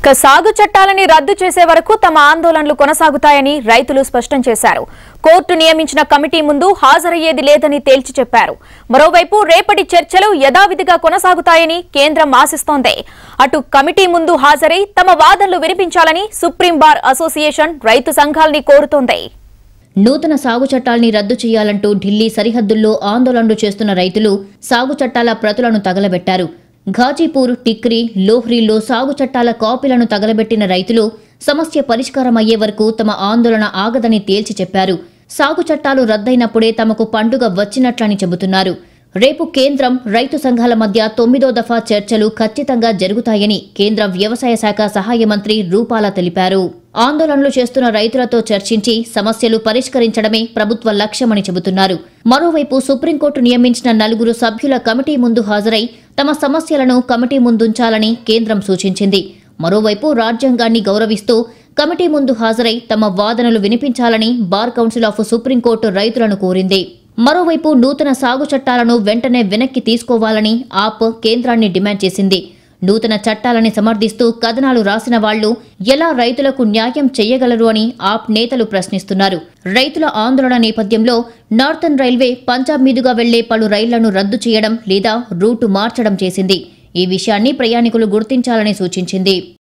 ఇక సాగు చట్టాలని రద్దు చేసే వరకు తమ ఆందోళనలు కొనసాగుతాయని రైతులు స్పష్టం చేశారు కోర్టు నియమించిన కమిటీ ముందు హాజరయ్యేది లేదని తేల్చి చెప్పారు మరోవైపు రేపటి చర్చలు యథావిధిగా కొనసాగుతాయని కేంద్రం ఆశిస్తోంది అటు కమిటీ ముందు హాజరై తమ వాదనలు వినిపించాలని సుప్రీం బార్ అసోసియేషన్ రైతు సంఘాల్ని కోరుతోంది నూతన సాగు చట్టాల్ని రద్దు చేయాలంటూ ఢిల్లీ సరిహద్దుల్లో ఆందోళనలు చేస్తున్న రైతులు సాగు చట్టాల ప్రతులను తగలబెట్టారు ఘాజీపూర్ టిక్రీ లోహ్రీల్లో సాగు చట్టాల కాపీలను తగలబెట్టిన రైతులు సమస్య పరిష్కారమయ్యే వరకు తమ ఆందోళన ఆగదని తేల్చి చెప్పారు సాగు చట్టాలు రద్దయినప్పుడే తమకు పండుగ వచ్చినట్లని చెబుతున్నారు రేపు కేంద్రం రైతు సంఘాల మధ్య తొమ్మిదో దఫా చర్చలు ఖచ్చితంగా జరుగుతాయని కేంద్ర వ్యవసాయ శాఖ సహాయ మంత్రి రూపాల తెలిపారు ఆందోళనలు చేస్తున్న రైతులతో చర్చించి సమస్యలు పరిష్కరించడమే ప్రభుత్వ లక్ష్యమని చెబుతున్నారు మరోవైపు సుప్రీంకోర్టు నియమించిన నలుగురు సభ్యుల కమిటీ ముందు హాజరై తమ సమస్యలను కమిటీ ముందుంచాలని కేంద్రం సూచించింది మరోవైపు రాజ్యాంగాన్ని గౌరవిస్తూ కమిటీ ముందు హాజరై తమ వాదనలు వినిపించాలని బార్ కౌన్సిల్ ఆఫ్ సుప్రీంకోర్టు రైతులను కోరింది మరోవైపు నూతన సాగు చట్టాలను వెంటనే వెనక్కి తీసుకోవాలని ఆప్ కేంద్రాన్ని డిమాండ్ చేసింది నూతన చట్టాలని సమర్థిస్తూ కథనాలు రాసిన వాళ్లు ఎలా రైతులకు న్యాయం చేయగలరు అని ఆప్ నేతలు ప్రశ్నిస్తున్నారు రైతుల ఆందోళన నేపథ్యంలో నార్థన్ రైల్వే పంజాబ్ మీదుగా వెళ్లే పలు రైళ్లను రద్దు చేయడం లేదా రూటు మార్చడం చేసింది ఈ విషయాన్ని ప్రయాణికులు గుర్తించాలని సూచించింది